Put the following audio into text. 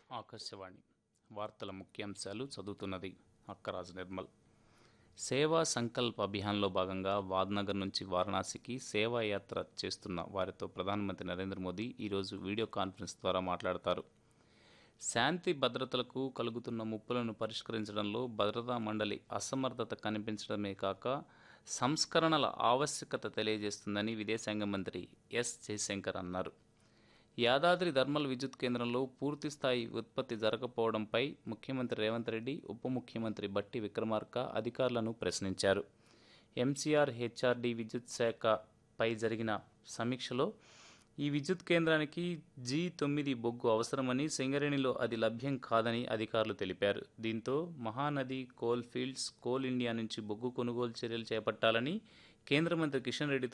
ఆకాశవాణి వార్తల ముఖ్యాంశాలు చదువుతున్నది అక్కరాజు నిర్మల్ సేవా సంకల్ప్ అభియాన్లో భాగంగా వాద్నగర్ నుంచి వారణాసికి సేవా యాత్ర చేస్తున్న వారితో ప్రధానమంత్రి నరేంద్ర మోదీ ఈరోజు వీడియో కాన్ఫరెన్స్ ద్వారా మాట్లాడతారు శాంతి భద్రతలకు కలుగుతున్న ముప్పులను పరిష్కరించడంలో భద్రతా మండలి అసమర్థత కనిపించడమే కాక సంస్కరణల ఆవశ్యకత తెలియజేస్తుందని విదేశాంగ మంత్రి ఎస్ జయశంకర్ అన్నారు యాదాద్రి థర్మల్ విద్యుత్ కేంద్రంలో పూర్తి స్థాయి ఉత్పత్తి జరగకపోవడంపై ముఖ్యమంత్రి రేవంత్ రెడ్డి ఉప ముఖ్యమంత్రి బట్టి విక్రమార్క అధికారులను ప్రశ్నించారు ఎంసీఆర్ హెచ్ఆర్డి విద్యుత్ శాఖపై జరిగిన సమీక్షలో ఈ విద్యుత్ కేంద్రానికి జీ తొమ్మిది బొగ్గు అవసరమని సింగరేణిలో అది లభ్యం కాదని అధికారులు తెలిపారు దీంతో Mahanadi coal fields coal India నుంచి బొగ్గు కొనుగోలు చర్యలు చేపట్టాలని కేంద్ర మంత్రి కిషన్ రెడ్డితో